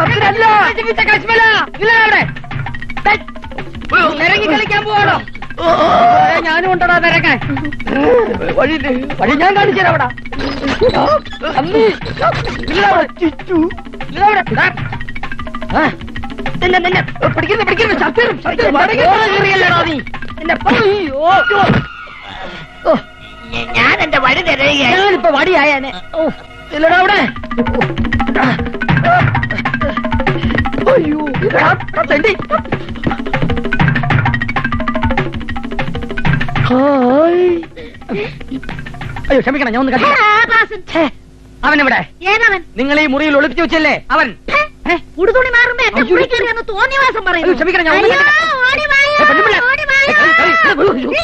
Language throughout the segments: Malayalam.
സത്യനല്ല നശിപ്പിച്ച കശ്മല ഇല്ല അവിടെ നിരങ്ങി കളിക്കാൻ പോവാണോ ഏ, ഞാനും ഉണ്ടടാ നിരങ്ങാൻ വഴി വഴി ഞാൻ കാണിച്ചു തരാം അവിടെ അമ്മി ഇല്ല അവിടെ. ഇല്ല അവിടെ. ദാ. ആ. നിന്നെ നിന്നെ പിടിക്കുന്നു പിടിക്കുന്നു സത്യം സത്യം കയറിയല്ലടാ നീ നിന്നെ അയ്യോ ഓ ഞാൻ എന്റെ വഴി തരുകയാണ് ഞാനിപ്പോ വടിയായനെ ഓ ഇല്ലടാ അവിടെ അയ്യോ ഇതാ, ആ തെണ്ടി ഹായ്. അയ്യോ ക്ഷമിക്കണം ഞാൻ ഒന്ന് കണ്ടു അവനെവിടെ ഏനവൻ നിങ്ങൾ ഈ മുറിയിൽ ഒളിപ്പിച്ചു വെച്ചല്ലേ അവൻ ഏ? ഉടുതുണി മാറുമ്പോ എന്റെ അയ്യോ. മുറി കയറിയെന്ന് തോന്നിയവാസം അയ്യോ, പറയുന്നു ക്ഷമിക്കണം, ഞാൻ ഒന്നും അയ്യോ, കണ്ടില്ല. ഓടി വായോ, ഏ, പെണ്ണുപിള്ള. ഓടി വായോ. ഏ, കളി, കളി, കളി,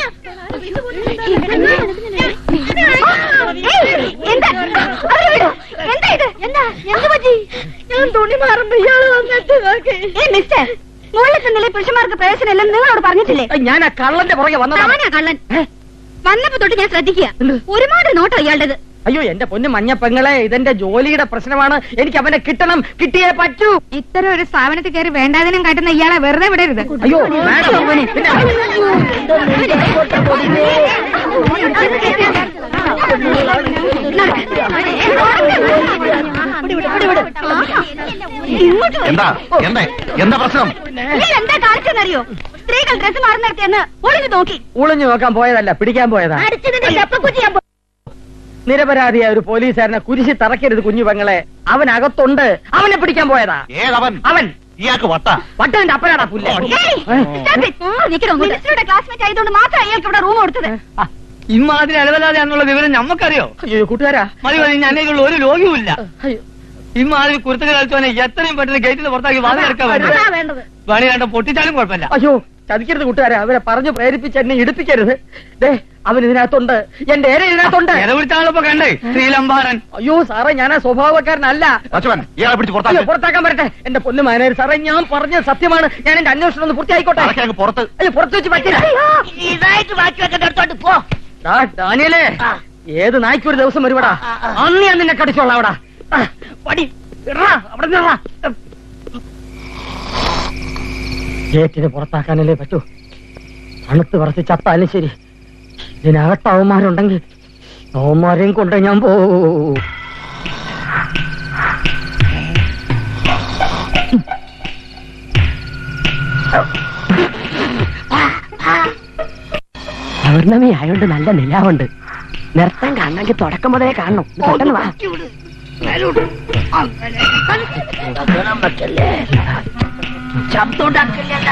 ഏയ്, എന്താ അവരെ വിടൂ. എന്താ ഇത് എന്താ എന്ത് പറ്റി ഞാൻ തുണി മാറുമ്പോ ഇയാള് വന്നിട്ട് ഏ മിസ്റ്റർ മുകളിലത്തെ നിലയിൽ പുരുഷന്മാർക്ക് പ്രവേശനമില്ലെന്ന് നിങ്ങളോട് പറഞ്ഞിട്ടില്ലേ ഏ, ഞാൻ ആ കള്ളന്റെ പുറകെ വന്നതാണ് താനാ കള്ളൻ ഏ? വന്നപ്പോ തൊട്ട് ഞാൻ ശ്രദ്ധിക്കുക എന്ത്? ഒരുപാട് നോട്ടോ ഇയാളുടേത് അയ്യോ എന്റെ പൊന്നു മഞ്ഞപ്പെങ്ങളെ ഇതെന്റെ ജോലിയുടെ പ്രശ്നമാണ് എനിക്ക് അവനെ കിട്ടണം കിട്ടിയേ പറ്റൂ ഇത്തരം ഒരു സ്ഥാപനത്തിൽ കയറി വേണ്ടാതിനും കാട്ടുന്ന ഇയാളെ വെറുതെ വിടരുത് അയ്യോ മാഡം പിന്നെ എന്താ എന്താ എന്താ പ്രശ്നം എന്താ കാണിച്ചെന്നറിയോ സ്ത്രീകൾ ഡ്രസ് മാറുന്നിടത്തെന്ന് ഒളിഞ്ഞു നോക്കി ഒളിഞ്ഞു നോക്കാൻ പോയതല്ല പിടിക്കാൻ പോയതാ അടിച്ചതിന്റെ ചെപ്പക്കുറ്റി ഞാൻ നിരപരാധിയായ ഒരു പോലീസുകാരനെ കുരിശി തറക്കരുത് കുഞ്ഞു പെങ്ങളെ അവൻ അകത്തുണ്ട് അവനെ പിടിക്കാൻ പോയതാ ഏതവൻ അവൻ ഇയാൾക്ക് വട്ട വട്ടന്റെ അപ്പനാടാ പുല്ല മിനിസ്റ്ററുടെ ക്ലാസ്മേറ്റ് ആയതുകൊണ്ട് മാത്രം അയാൾക്ക് ഇവിടെ റൂം കൊടുത്തത് ഇമ്മാതിരി അലവലാതെയാണെന്നുള്ള വിവരം ഞമ്മക്കറിയോ അയ്യോ കൂട്ടുകാരാ മതി മതി ഞാനേക്കുള്ള ഒരു ലോകവുമില്ല അയ്യോ ഇമ്മാതിരി കുരുത്തക കളിച്ചവനെ എത്രയും പെട്ടെന്ന് ഗേറ്റിൽ പുറത്താക്കി വാതിൽ എടുക്കാൻ വേണ്ടി അതാ വേണ്ടത് പണി കണ്ട പൊട്ടിച്ചാലും കുഴപ്പമില്ല അയ്യോ ചതിക്കരുത് കൂട്ടുകാരാ അവരെ പറഞ്ഞു പ്രേരിപ്പിച്ച് എന്നെ ഇടിപ്പിക്കരുത് ദേ അവൻ ഇതിനകത്തുണ്ട് എന്റെ ഏര ഇതിനകത്തുണ്ട് ഇര പിടിച്ചാളിപ്പോ കണ്ടേ ശ്രീലംബാരൻ അയ്യോ സാറേ ഞാൻ ആ സ്വഭാവക്കാരനല്ല അച്ഛൻ ഇയാളെ പിടിച്ച് അയ്യോ പുറത്താക്കി പുറത്താക്കാൻ പറ്റട്ടെ എന്റെ പൊന്നു മാനേജർ സാറേ ഞാൻ പറഞ്ഞ സത്യമാണ് ഞാൻ എന്റെ അന്വേഷണം ഒന്ന് പൂർത്തിയായിക്കോട്ടെ അങ്ങ് പുറത്ത് അയ്യോ പുറത്ത് വെച്ച് പറ്റില്ല ഇതായിട്ട് ബാക്കി വെക്കേണ്ട അടുത്തോട്ട് പോ ആ, ഡാനിയലേ ഏത് നായ്ക്ക് ഒരു ദിവസം വരുവടാ അന്ന് ഞാൻ നിന്നെ കടിച്ചോളാം അവിടെ ആ, പടി ഇടറാ, അവിടെ നിറ ഗേറ്റിന് പുറത്താക്കാനല്ലേ പറ്റൂ തണുത്ത് പറച്ച് ചത്താലും ശരി ഇതിനകത്ത് അവന്മാരുണ്ടെങ്കിൽ അവന്മാരെയും കൊണ്ട് ഞാൻ പോ പൗർണമി ആയോണ്ട് നല്ല നിലാവുണ്ട് നൃത്തം കാണണമെങ്കിൽ തുടക്കം മുതലേ കാണണം ഇത് പെട്ടെന്ന് വാ ശബ്ദം ഉണ്ടാക്കില്ലല്ല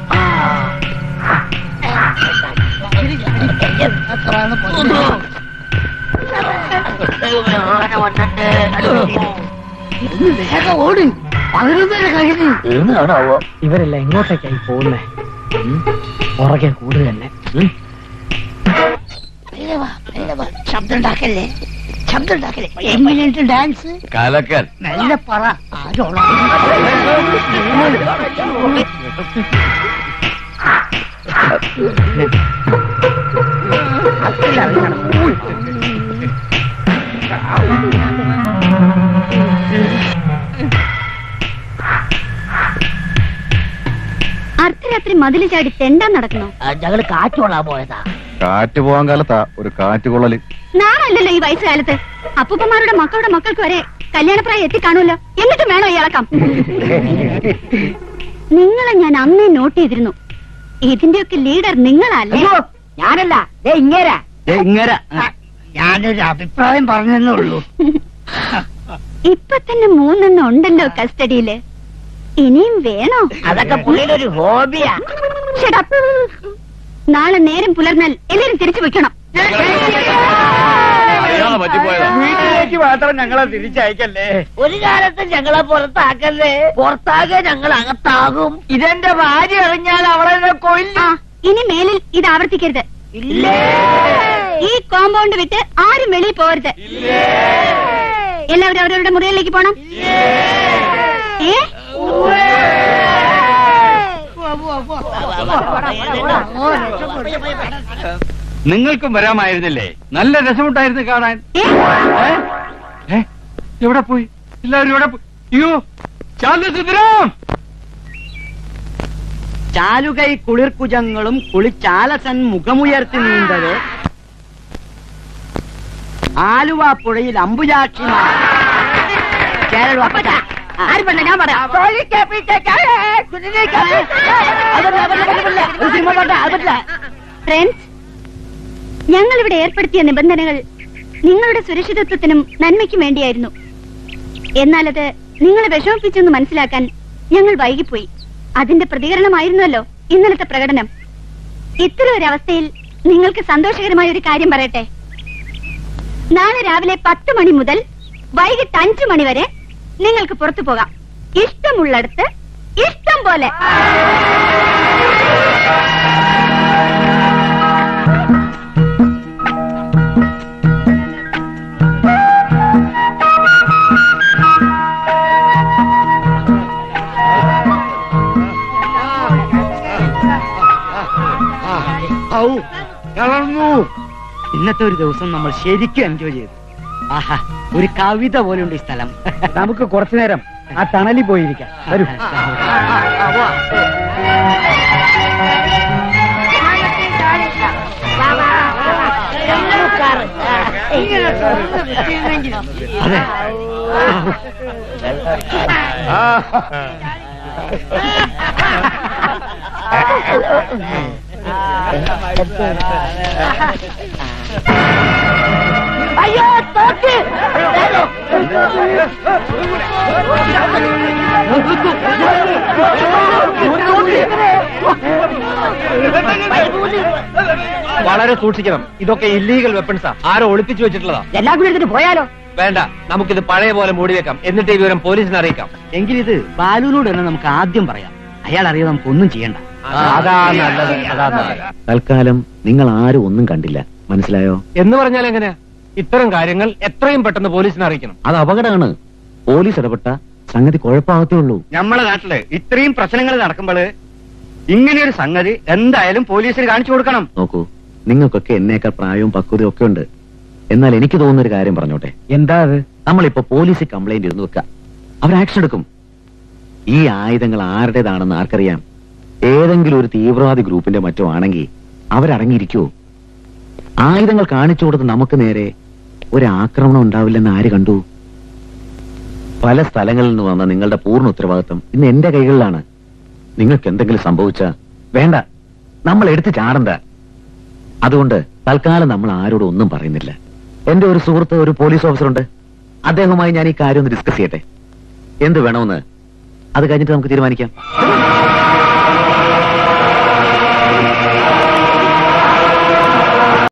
ഇവരെല്ലാം എങ്ങോട്ടേക്കായി പോകുന്നേ പുറകെ കൂടുക തന്നെ ഉം. ശബ്ദം ഉണ്ടാക്കല്ലേ ശബ്ദം ഉണ്ടാക്കല്ലേ എങ്ങനെയുണ്ട് ഡാൻസ് കലക്കൻ നല്ല പറ ആരോളാ അർദ്ധരാത്രി മതില് ചാടി തെണ്ടാൻ നടക്കണോ ഞങ്ങള് കാറ്റുകൊള്ളാൻ പോയതാ കാറ്റ് പോകാൻ കാലത്താ ഒരു കാറ്റ് കൊള്ളല് നാളല്ലല്ലോ ഈ വയസ്സുകാലത്ത് അപ്പൂപ്പന്മാരുടെ മക്കളുടെ മക്കൾക്ക് വരെ കല്യാണപ്രായം എത്തിക്കാണുമല്ലോ എന്നിട്ടും വേണോ ഈ ഇളക്കം നിങ്ങളെ ഞാൻ അന്നേ നോട്ട് ചെയ്തിരുന്നു ഇതിന്റെയൊക്കെ ലീഡർ നിങ്ങളല്ലേ ഞാനല്ല ദേ ഇങ്ങേരാ ഇങ്ങര ഞാനൊരു അഭിപ്രായം പറഞ്ഞെന്നേ ഉള്ളൂ ഇപ്പൊ തന്നെ മൂന്നെണ്ണം ഉണ്ടല്ലോ കസ്റ്റഡിയില് ഇനിയും വേണോ അതൊക്കെ പുള്ളിയുടെ ഒരു ഹോബിയാ Shut up. നാളെ നേരം പുലർന്നാൽ എല്ലാരും തിരിച്ചു വെക്കണം അറിയാതെ പറ്റിപ്പോയതാ വീട്ടിലേക്ക് മാത്രം ഞങ്ങളെ തിരിച്ചയക്കല്ലേ ഒരു കാലത്ത് ഞങ്ങളെ പുറത്താക്കല്ലേ പുറത്താകെ ഞങ്ങൾ അകത്താകും ഇതെന്റെ ഭാര്യ അറിഞ്ഞാൽ അവളെ കൊല്ലും ആ ഇനി മേലിൽ ഇത് ആവർത്തിക്കരുത് ഈ കോമ്പൗണ്ട് വിട്ട് ആരും വെളിയിൽ പോകരുത് എല്ലാവരും അവരവരുടെ മുറികളിലേക്ക് പോണം ഏ നിങ്ങൾക്കും വരാമായിരുന്നില്ലേ നല്ല രസമുണ്ടായിരുന്നു കാണാൻ ഏ? ഏ? ഏ? എവിടെ പോയി എല്ലാവരും എവിടെ പോയി അയ്യോ ചാന്ദസുന്ദരം ചാലുകൈ കുളിർക്കുജങ്ങളും കുളിച്ചാലസൻ മുഖമുയർത്തി നീന്തത് ആലുവ പുഴയിൽ അമ്പുജാക്ഷിമാർ കേരള ആര് പറഞ്ഞ ഞാൻ പറയാം ഫ്രണ്ട്സ് ഞങ്ങൾ ഇവിടെ ഏർപ്പെടുത്തിയ നിബന്ധനകൾ നിങ്ങളുടെ സുരക്ഷിതത്വത്തിനും നന്മയ്ക്കും വേണ്ടിയായിരുന്നു എന്നാൽ അത് നിങ്ങളെ വിഷമിപ്പിച്ചെന്ന് മനസ്സിലാക്കാൻ ഞങ്ങൾ വൈകിപ്പോയി അതിന്റെ പ്രതികരണമായിരുന്നല്ലോ ഇന്നലത്തെ പ്രകടനം ഇത്തരം ഒരു അവസ്ഥയിൽ നിങ്ങൾക്ക് സന്തോഷകരമായ ഒരു കാര്യം പറയട്ടെ നാളെ രാവിലെ പത്ത് മണി മുതൽ വൈകിട്ട് അഞ്ചു മണി വരെ നിങ്ങൾക്ക് പുറത്തു പോകാം ഇഷ്ടമുള്ളിടത്ത് ഇഷ്ടം പോലെ കളർന്നു ഇന്നത്തെ ഒരു ദിവസം നമ്മൾ ശരിക്കും എൻജോയ് ചെയ്തു ആഹാ ഒരു കവിത പോലെയുണ്ട് ഈ സ്ഥലം നമുക്ക് കുറച്ചു നേരം ആ തണലിൽ പോയിരിക്കാം വരൂ അതെ അയ്യോ തോക്ക് വളരെ സൂക്ഷിക്കണം ഇതൊക്കെ ഇല്ലീഗൽ വെപ്പൺസാ ആരോ ഒളിപ്പിച്ചു വെച്ചിട്ടുള്ളതാ എല്ലാം കൂടി എടുത്തിട്ട് പോയാലോ വേണ്ട നമുക്കിത് പഴയ പോലെ മൂടി വെക്കാം എന്നിട്ട് ഈ വിവരം പോലീസിനെ അറിയിക്കാം എങ്കിൽ ഇത് ബാലുവിനോട് തന്നെ നമുക്ക് ആദ്യം പറയാം അയാൾ അറിയാതെ നമുക്ക് ഒന്നും ചെയ്യണ്ട അതാ നല്ലത് അതാ നല്ലത് തൽക്കാലം നിങ്ങൾ ആരും ഒന്നും കണ്ടില്ല മനസ്സിലായോ എന്ന് പറഞ്ഞാൽ എങ്ങനെയാ ഇത്തരം കാര്യങ്ങൾ എത്രയും പെട്ടെന്ന് പോലീസിനെ അറിയിക്കണം അത് അപകടമാണ് പോലീസ് ഇടപെട്ട സംഗതി കുഴപ്പമാകത്തേ ഉള്ളൂ നമ്മളെ നാട്ടില് ഇത്രയും പ്രശ്നങ്ങൾ നടക്കുമ്പോൾ ഇങ്ങനെയൊരു സംഗതി എന്തായാലും പോലീസിന് കാണിച്ചു കൊടുക്കണം നോക്കൂ നിങ്ങൾക്കൊക്കെ എന്നേക്കാൾ പ്രായവും പക്വതയും ഒക്കെ ഉണ്ട് എന്നാൽ എനിക്ക് തോന്നുന്ന ഒരു കാര്യം പറഞ്ഞോട്ടെ എന്താ അത് നമ്മളിപ്പോ പോലീസിൽ കംപ്ലൈന്റ് ഇരുന്ന് വെക്കാം അവർ ആക്ഷൻ എടുക്കും ഈ ആയുധങ്ങൾ ആരുടേതാണെന്ന് ആർക്കറിയാം ഏതെങ്കിലും ഒരു തീവ്രവാദി ഗ്രൂപ്പിന്റെ മറ്റോ ആണെങ്കിൽ അവരടങ്ങിയിരിക്കുവോ ആയുധങ്ങൾ കാണിച്ചു കൊടുത്ത് നമുക്ക് നേരെ ഒരു ആക്രമണം ഉണ്ടാവില്ലെന്ന് ആര് കണ്ടു പല സ്ഥലങ്ങളിൽ നിന്ന് വന്ന നിങ്ങളുടെ പൂർണ്ണ ഉത്തരവാദിത്വം ഇന്ന് എന്റെ കൈകളിലാണ് നിങ്ങൾക്ക് എന്തെങ്കിലും സംഭവിച്ച വേണ്ട നമ്മൾ എടുത്ത് ചാടണ്ട അതുകൊണ്ട് തൽക്കാലം നമ്മൾ ആരോടും ഒന്നും പറയുന്നില്ല എന്റെ ഒരു സുഹൃത്ത് ഒരു പോലീസ് ഓഫീസറുണ്ട് അദ്ദേഹവുമായി ഞാൻ ഈ കാര്യം ഒന്ന് ഡിസ്കസ് ചെയ്യട്ടെ എന്ത് വേണമെന്ന് അത് കഴിഞ്ഞിട്ട് നമുക്ക് തീരുമാനിക്കാം